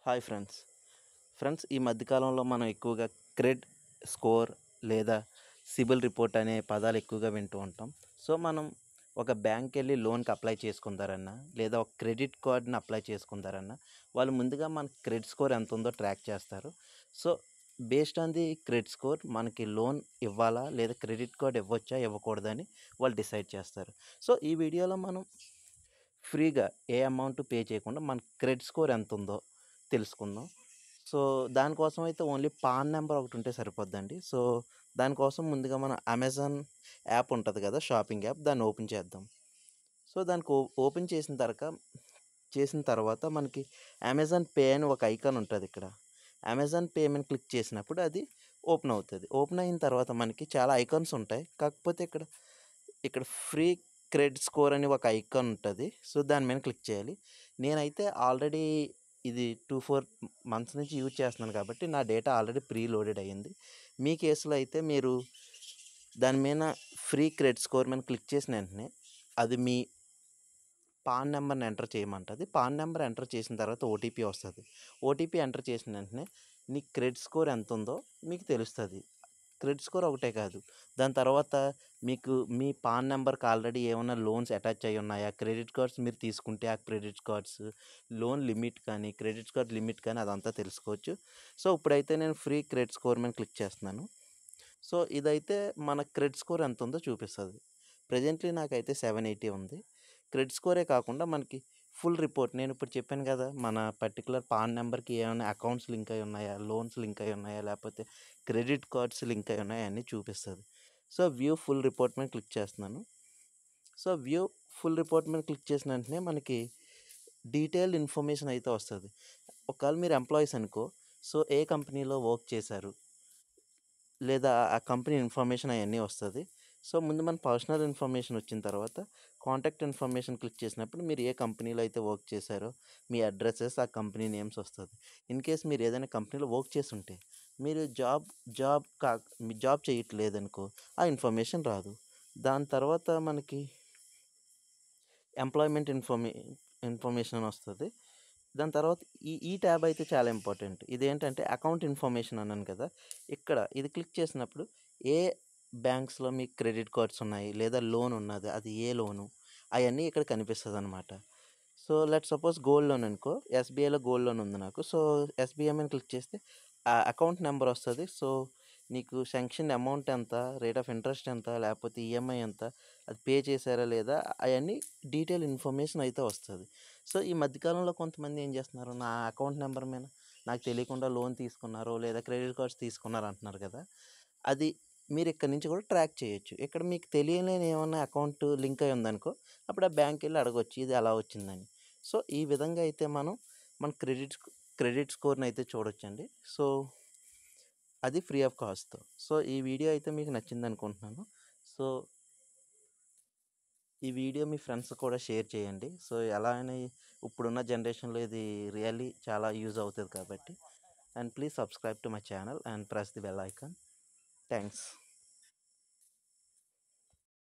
hi friends friends ఈ మధ్యకాలంలో మనం ఎక్కువగా క్రెడ్ స్కోర్ లేదా సిబిల్ రిపోర్ట్ అనే పదాలు ఎక్కువగా వింటూ ఉంటాం సో మనం ఒక బ్యాంక్ వెళ్ళి లోన్కి అప్లై చేసుకుంటారన్నా లేదా ఒక క్రెడిట్ కార్డ్ని అప్లై చేసుకుంటారన్నా వాళ్ళు ముందుగా మన క్రెడిట్ స్కోర్ ఎంత ఉందో ట్రాక్ చేస్తారు so based on the credit score మనకి లోన్ ఇవ్వాలా లేదా క్రెడిట్ కార్డ్ ఇవ్వచ్చా ఇవ్వకూడదని వాళ్ళు డిసైడ్ చేస్తారు సో ఈ వీడియోలో మనం ఫ్రీగా ఏ అమౌంట్ పే చేయకుండా మన క్రెడిట్ స్కోర్ ఎంత ఉందో తెలుసుకుందాం సో దానికోసం అయితే ఓన్లీ పాన్ నెంబర్ ఒకటి ఉంటే సరిపోద్దండి సో దానికోసం ముందుగా మనం అమెజాన్ యాప్ ఉంటుంది కదా షాపింగ్ యాప్ దాన్ని ఓపెన్ చేద్దాం సో దానికి ఓ- ఓపెన్ చేసిన తర్వాత చేసిన తర్వాత మనకి అమెజాన్ పే అని ఒక ఐకాన్ ఉంటుంది ఇక్కడ అమెజాన్ పేమెంట్ క్లిక్ చేసినప్పుడు అది ఓపెన్ అవుతుంది ఓపెన్ అయిన తర్వాత మనకి చాలా ఐకాన్స్ ఉంటాయి కాకపోతే ఇక్కడ ఇక్కడ ఫ్రీ క్రెడిట్ స్కోర్ అని ఒక ఐకాన్ ఉంటుంది సో దాని మీద క్లిక్ చేయాలి నేనైతే ఆల్రెడీ ఇది టూ ఫోర్ మంత్స్ నుంచి యూజ్ చేస్తున్నాను కాబట్టి నా డేటా ఆల్రెడీ ప్రీ లోడెడ్ అయ్యింది మీ కేసులో అయితే మీరు దాని మీద ఫ్రీ క్రెడిట్ స్కోర్ మీద క్లిక్ చేసిన వెంటనే అది మీ పాన్ నెంబర్ని ఎంటర్ చేయమంటుంది పాన్ నెంబర్ ఎంటర్ చేసిన తర్వాత ఓటీపీ వస్తుంది ఓటీపీ ఎంటర్ చేసిన వెంటనే నీ క్రెడిట్ స్కోర్ ఎంత ఉందో మీకు తెలుస్తుంది క్రెడిట్ స్కోర్ ఒకటే కాదు దాని తర్వాత మీకు మీ పాన్ నెంబర్కి ఆల్రెడీ ఏమైనా లోన్స్ అటాచ్ అయి ఉన్నాయా క్రెడిట్ కార్డ్స్ మీరు తీసుకుంటే ఆ క్రెడిట్ కార్డ్స్ లోన్ లిమిట్ కానీ క్రెడిట్ కార్డ్ లిమిట్ కానీ అదంతా తెలుసుకోవచ్చు సో ఇప్పుడైతే నేను ఫ్రీ క్రెడిట్ స్కోర్ మీద క్లిక్ చేస్తున్నాను సో ఇదైతే మన క్రెడిట్ స్కోర్ ఎంత ఉందో చూపిస్తుంది ప్రజెంట్లీ నాకైతే సెవెన్ ఎయిటీ ఉంది క్రెడిట్ స్కోరే కాకుండా మనకి ఫుల్ రిపోర్ట్ నేను ఇప్పుడు చెప్పాను కదా మన పర్టికులర్ పాన్ నెంబర్కి ఏమైనా అకౌంట్స్ లింక్ అయి ఉన్నాయా లోన్స్ లింక్ అయి ఉన్నాయా లేకపోతే క్రెడిట్ కార్డ్స్ లింక్ అయి ఉన్నాయా అన్నీ చూపిస్తుంది సో వ్యూ ఫుల్ రిపోర్ట్ మీద క్లిక్ చేస్తున్నాను సో వ్యూ ఫుల్ రిపోర్ట్ మీద క్లిక్ చేసిన వెంటనే మనకి డీటెయిల్డ్ ఇన్ఫర్మేషన్ అయితే వస్తుంది ఒకవేళ మీరు ఎంప్లాయీస్ అనుకో సో ఏ కంపెనీలో వర్క్ చేశారు లేదా ఆ కంపెనీ ఇన్ఫర్మేషన్ అవన్నీ వస్తుంది సో ముందు మన పర్సనల్ ఇన్ఫర్మేషన్ వచ్చిన తర్వాత కాంటాక్ట్ ఇన్ఫర్మేషన్ క్లిక్ చేసినప్పుడు మీరు ఏ కంపెనీలో అయితే వర్క్ చేశారో మీ అడ్రసెస్ ఆ కంపెనీ నేమ్స్ వస్తుంది ఇన్ కేస్ మీరు ఏదైనా కంపెనీలో వర్క్ చేసి ఉంటే మీరు జాబ్ జాబ్ కా మీ జాబ్ చేయట్లేదు అనుకో ఆ ఇన్ఫర్మేషన్ రాదు దాని తర్వాత మనకి ఎంప్లాయ్మెంట్ ఇన్ఫర్మే ఇన్ఫర్మేషన్ వస్తుంది దాని తర్వాత ఈ ఈ ట్యాబ్ అయితే చాలా ఇంపార్టెంట్ ఇదేంటంటే అకౌంట్ ఇన్ఫర్మేషన్ అన్నాను కదా ఇక్కడ ఇది క్లిక్ చేసినప్పుడు ఏ బ్యాంక్స్లో మీకు క్రెడిట్ కార్డ్స్ ఉన్నాయి లేదా లోన్ ఉన్నది అది ఏ లోను అవన్నీ ఇక్కడ కనిపిస్తుంది అనమాట so let suppose gold loan అనుకో ఎస్బీఐలో గోల్డ్ లోన్ ఉంది నాకు సో ఎస్బీఐ మీద క్లిక్ చేస్తే ఆ అకౌంట్ నెంబర్ వస్తుంది సో నీకు శాంక్షన్ అమౌంట్ ఎంత రేట్ ఆఫ్ ఇంట్రెస్ట్ ఎంత లేకపోతే ఈఎంఐ ఎంత అది పే చేశారా లేదా అవన్నీ డీటెయిల్ ఇన్ఫర్మేషన్ అయితే వస్తుంది సో ఈ మధ్యకాలంలో కొంతమంది ఏం చేస్తున్నారు నా అకౌంట్ నెంబర్ మీద నాకు తెలియకుండా లోన్ తీసుకున్నారు లేదా క్రెడిట్ కార్డ్స్ తీసుకున్నారు అంటున్నారు కదా అది మీరు ఇక్కడ నుంచి కూడా ట్రాక్ చేయొచ్చు ఇక్కడ మీకు తెలియలేని ఏమన్నా అకౌంట్ లింక్ అయి ఉందనుకో అప్పుడు ఆ బ్యాంక్ వెళ్ళి అడగొచ్చు ఇది అలా వచ్చిందని సో ఈ విధంగా అయితే మనం మన క్రెడిట్ క్రెడిట్ స్కోర్ని అయితే చూడొచ్చండి సో అది ఫ్రీ ఆఫ్ కాస్ట్తో సో ఈ వీడియో అయితే మీకు నచ్చింది అనుకుంటున్నాను సో ఈ వీడియో మీ ఫ్రెండ్స్ కూడా షేర్ చేయండి సో ఎలా అయినా ఇప్పుడున్న జనరేషన్లో ఇది రియల్లీ చాలా యూజ్ అవుతుంది కాబట్టి and please subscribe to my channel and press the bell icon thanks